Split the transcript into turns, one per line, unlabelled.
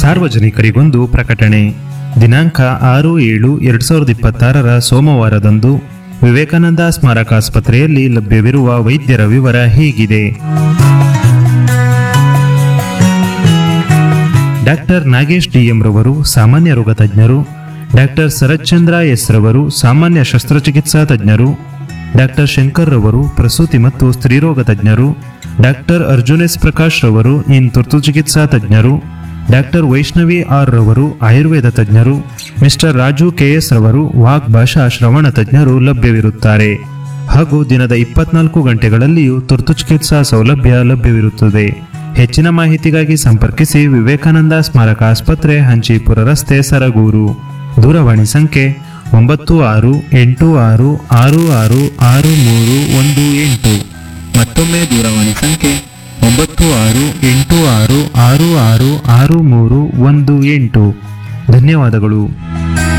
ಸಾರ್ವಜನಿಕರಿಗೊಂದು ಪ್ರಕಟಣೆ ದಿನಾಂಕ ಆರು ಏಳು ಎರಡು ಸಾವಿರದ ಇಪ್ಪತ್ತಾರರ ಸೋಮವಾರದಂದು ವಿವೇಕಾನಂದ ಸ್ಮಾರಕ ಆಸ್ಪತ್ರೆಯಲ್ಲಿ ಲಭ್ಯವಿರುವ ವೈದ್ಯರ ವಿವರ ಹೀಗಿದೆ ಡಾಕ್ಟರ್ ನಾಗೇಶ್ ಡಿಎಂ ರವರು ಸಾಮಾನ್ಯ ರೋಗ ತಜ್ಞರು ಡಾಕ್ಟರ್ ಶರತ್ಚಂದ್ರ ಎಸ್ ರವರು ಸಾಮಾನ್ಯ ಶಸ್ತ್ರಚಿಕಿತ್ಸಾ ತಜ್ಞರು ಡಾಕ್ಟರ್ ಶಂಕರ್ ರವರು ಪ್ರಸೂತಿ ಮತ್ತು ಸ್ತ್ರೀರೋಗ ತಜ್ಞರು ಡಾಕ್ಟರ್ ಅರ್ಜುನ್ ಎಸ್ ಪ್ರಕಾಶ್ ರವರು ಇನ್ ತುರ್ತು ಚಿಕಿತ್ಸಾ ತಜ್ಞರು ಡಾಕ್ಟರ್ ವೈಷ್ಣವಿ ಆರ್ ರವರು ಆಯುರ್ವೇದ ತಜ್ಞರು ಮಿಸ್ಟರ್ ರಾಜು ಕೆಎಸ್ ರವರು ವಾಗ್ ಭಾಷಾ ಶ್ರವಣ ತಜ್ಞರು ಲಭ್ಯವಿರುತ್ತಾರೆ ಹಾಗೂ ದಿನದ ಇಪ್ಪತ್ನಾಲ್ಕು ಗಂಟೆಗಳಲ್ಲಿಯೂ ತುರ್ತು ಚಿಕಿತ್ಸಾ ಸೌಲಭ್ಯ ಲಭ್ಯವಿರುತ್ತದೆ ಹೆಚ್ಚಿನ ಮಾಹಿತಿಗಾಗಿ ಸಂಪರ್ಕಿಸಿ ವಿವೇಕಾನಂದ ಸ್ಮಾರಕ ಆಸ್ಪತ್ರೆ ಹಂಚೀಪುರ ರಸ್ತೆ ಸರಗೂರು ದೂರವಾಣಿ ಸಂಖ್ಯೆ ಒಂಬತ್ತು ಆರು ಎಂಟು ಆರು ಆರು ಆರು ಆರು ಮೂರು ಒಂದು ಎಂಟು ಮತ್ತೊಮ್ಮೆ ದೂರವಾಣಿ ಸಂಖ್ಯೆ ಒಂಬತ್ತು ಆರು ಎಂಟು ಆರು ಆರು ಆರು ಆರು ಮೂರು ಒಂದು ಎಂಟು ಧನ್ಯವಾದಗಳು